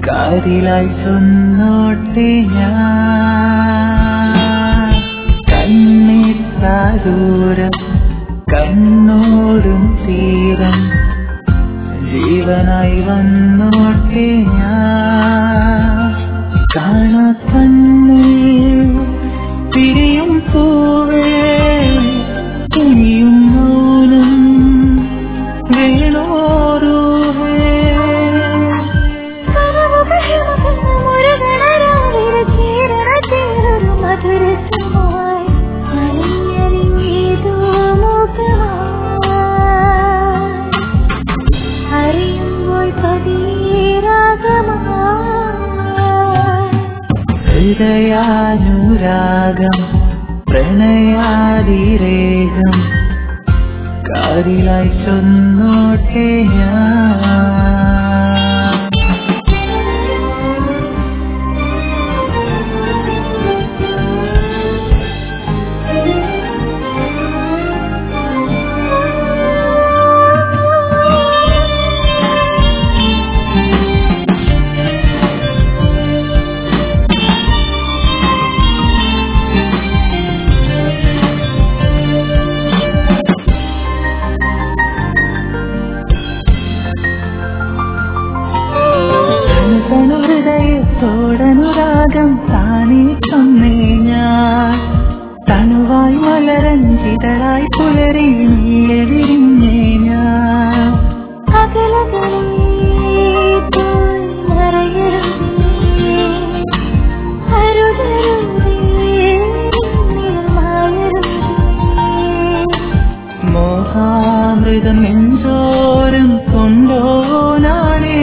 കാതിലായി ചൊന്നോട്ടെ ഞാൻ കണ്ണിത്താദൂരം കണ്ണോടും തീരം ജീവനായി വന്നോട്ടെ ഞാൻ കാണാത്തണ്ണിൽ തിരിയും പൂവേ ഇനിയും മൗനം വേണോരൂഹേ അറിയുമ്പോൾ പതിരാഗമാ ഹൃദയാനുരാഗം പ്രണയാതിരേകം കാതിലായി ചൊന്നോട്ടെ ഞാൻ ഹൃദയത്തോടനുരാഗം താനേ തന്നേ ഞാൻ തനുവായി മലരഞ്ചിതളായി പുലരി നീയെ വിരിഞ്ഞേ ഞാൻ മോഹാമൃതം നെഞ്ചോരം കൊണ്ടോനാണേ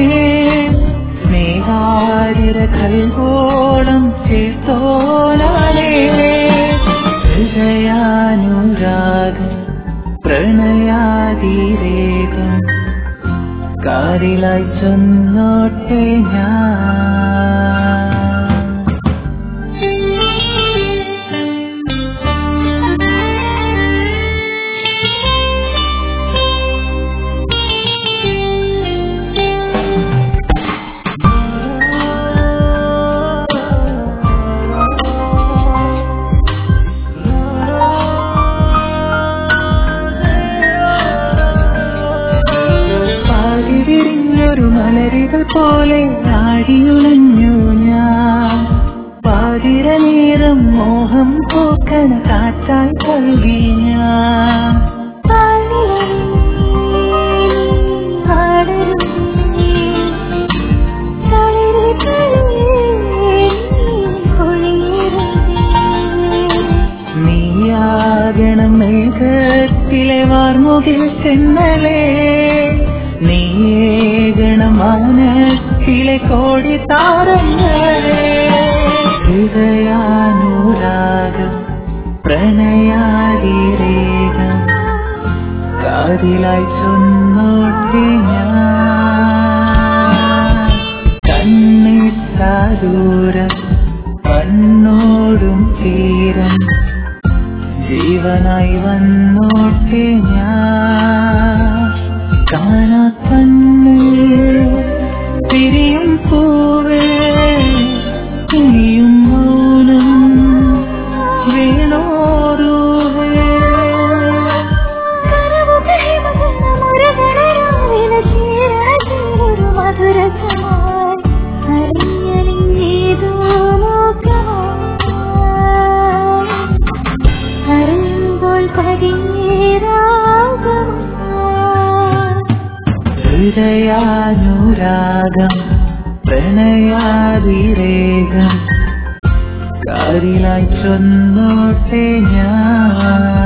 സ്നേഹാരിര കൽവോളം ചേർത്തോനാണേ ഹൃദയാനുരാഗം പ്രണയാതിരേകം കാതിലായി ചൊന്നോട്ടെ ഞാൻ പാതിരിഞ്ഞൊരു മലരികൾ പോലെ ആടിയുലഞ്ഞു ഞാൻ പാതിര നേരം മോഹം പോക്കണ കാറ്റാൽ കഴുകി ഞാൻ നീയാകണം മേഘത്തിലെ വാർമുകിൽ ചെന്നലേ നീയേകണം മാനത്തിലെ കോടി താരങ്ങളെ ഹൃദയാനുരാഗം പ്രണയാതിരേകം കാതിലായി ചൊന്നോട്ടെ ഞാൻ കണ്ണിത്താദൂരം കണ്ണോടും തീരം ജീവനായി വന്നോട്ടെ ഞാൻ കാണാത്തണ്ണിൽ തിരിയും പൂവേ ഇനിയും മൗനം വേണോരൂഹേ അറിയുമ്പോൾ ഹൃദയാനുരാഗം പ്രണയാതിരേകം കാതിലായി ചൊന്നോട്ടെ ഞാൻ